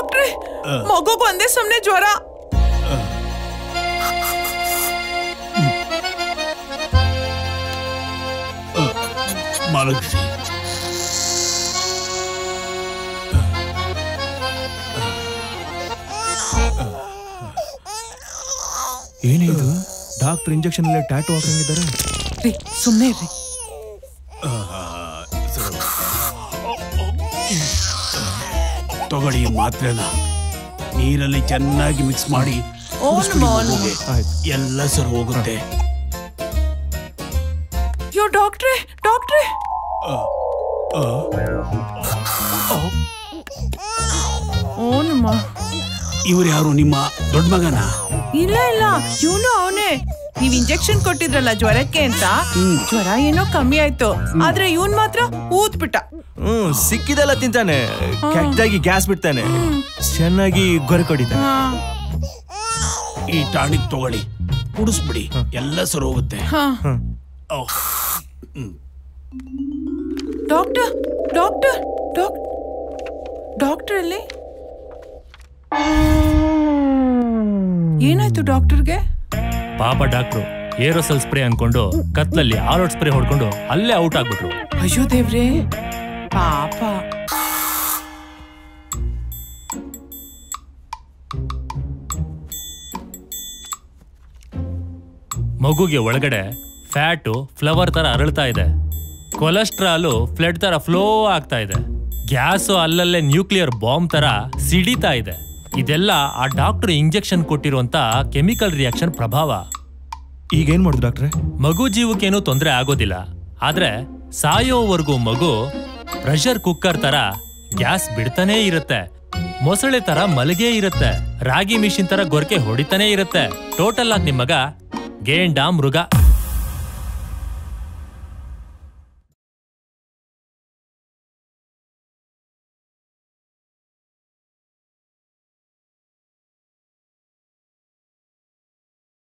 ಡಾಕ್ಟ್ರೆ ಮಗುಗ್ ಒಂದೇ ಸುಮ್ನೆ ಜ್ವರ ಮಲಗಿಸಿ ಏನಿದು ಡಾಕ್ಟರ್ ಇಂಜೆಕ್ಷನ್ ಅಲ್ಲೇ ಟ್ಯಾಟು ಹಾಕಂಗಿದ್ದಾರೆ ರೀ ಸುಮ್ನೆ ಇರ್ರಿ ತಗೊಳ್ಳಿ ಈ ಮಾತ್ರೆನ ನೀರಲ್ಲಿ ಚೆನ್ನಾಗಿ ಮಿಕ್ಸ್ ಮಾಡಿ ಓನ್ ಕುಡಿಸ್ಬಿಡಿ ಮಾಲ್. ಮಗುಗೆ. ಎಲ್ಲ ಸರ್ ಹೋಗುತ್ತೆ ಯೋ ಡಾಕ್ಟ್ರೆ ಡಾಕ್ಟ್ರೆ ಓನಮ್ಮ ಇವ್ರು ಯಾರು ನಿಮ್ಮ ದೊಡ್ಡ ಮಗನ ಇಲ್ಲ ಇಲ್ಲ ಇವನು ಅವನೇ ನೀವ್ ಇಂಜೆಕ್ಷನ್ ಕೊಟ್ಟಿದ್ರಲ್ಲ ಜ್ವರಕ್ಕೆ ಅಂತ ಜ್ವರ ಏನೋ ಕಮ್ಮಿ ಆಯ್ತು ಆದ್ರೆ ಇವನ್ ಮಾತ್ರ ಊದ್ಬಿಟ್ಟ ಹ್ಮ್ ಸಿಕ್ಕಿದೆಲ್ಲ ತಿಂತಾನೆ ಕೆಟ್ಟದಾಗಿ ಗ್ಯಾಸ್ ಬಿಡ್ತಾನೆ ಚೆನ್ನಾಗಿ ಗೊರೆ ಕೊಡಿತಾನೆ ಹಾ ಈ ಟಾಣಿಕ್ ತಗೊಳ್ಳಿ ಕುಡಿಸ್ಬಿಡಿ ಎಲ್ಲ ಸರ್ ಹೋಗುತ್ತೆ ಹಾ ಓಹ್. ಡಾಕ್ಟರ್ ಡಾಕ್ಟರ್ ಡಾಕ್ ಡಾಕ್ಟರ್ ಅಲ್ಲಿ ಏನಾಯ್ತು ಡಾಕ್ಟರ್ಗೆ ಪಾಪ ಡಾಕ್ಟ್ರು ಏರೋಸಲ್ ಸ್ಪ್ರೇ ಅನ್ಕೊಂಡು ಕತ್ಲಲ್ಲಿ ಆಲ್ಔಟ್ ಸ್ಪ್ರೇ ಹೊಡ್ಕೊಂಡು ಅಲ್ಲೇ ಔಟ್ ಆಗ್ಬಿಟ್ರು ಅಯ್ಯೋ ದೇವ್ರೇ ಪಾಪ ಮಗುಗೆ ಒಳಗಡೆ ಫ್ಯಾಟು ಫ್ಲವರ್ ತರ ಅರಳ್ತಾ ಇದೆ ಕೊಲೆಸ್ಟ್ರಾಲು ಫ್ಲಡ್ ತರ ಫ್ಲೋ ಆಗ್ತಾ ಇದೆ ಗ್ಯಾಸು ಅಲ್ಲಲ್ಲೇ ನ್ಯೂಕ್ಲಿಯರ್ ಬಾಂಬ್ ತರ ಸಿಡಿತಾ ಇದೆ ಇದೆಲ್ಲ ಆ ಡಾಕ್ಟರ್ ಇಂಜೆಕ್ಷನ್ ಕೊಟ್ಟಿರುವಂತ ಕೆಮಿಕಲ್ ರಿಯಾಕ್ಷನ್ ಪ್ರಭಾವ ಈಗ ಏನ್ ಮಾಡುದು ಡಾಕ್ಟ್ರೆ ಮಗು ಜೀವಕ್ಕೇನು ತೊಂದರೆ ಆಗೋದಿಲ್ಲ ಆದ್ರೆ ಸಾಯೋವರೆಗೂ ಮಗು ಪ್ರೆಷರ್ ಕುಕ್ಕರ್ ತರ ಗ್ಯಾಸ್ ಬಿಡ್ತಾನೇ ಇರುತ್ತೆ ಮೊಸಳೆ ತರ ಮಲಗೇ ಇರುತ್ತೆ ರಾಗಿ ಮಿಷಿನ್ ತರ ಗೊರಕೆ ಹೊಡಿತಾನೇ ಇರುತ್ತೆ ಟೋಟಲ್ ಆಗಿ ನಿಮ್ ಮಗ ಗೇಂಡ ಮೃಗ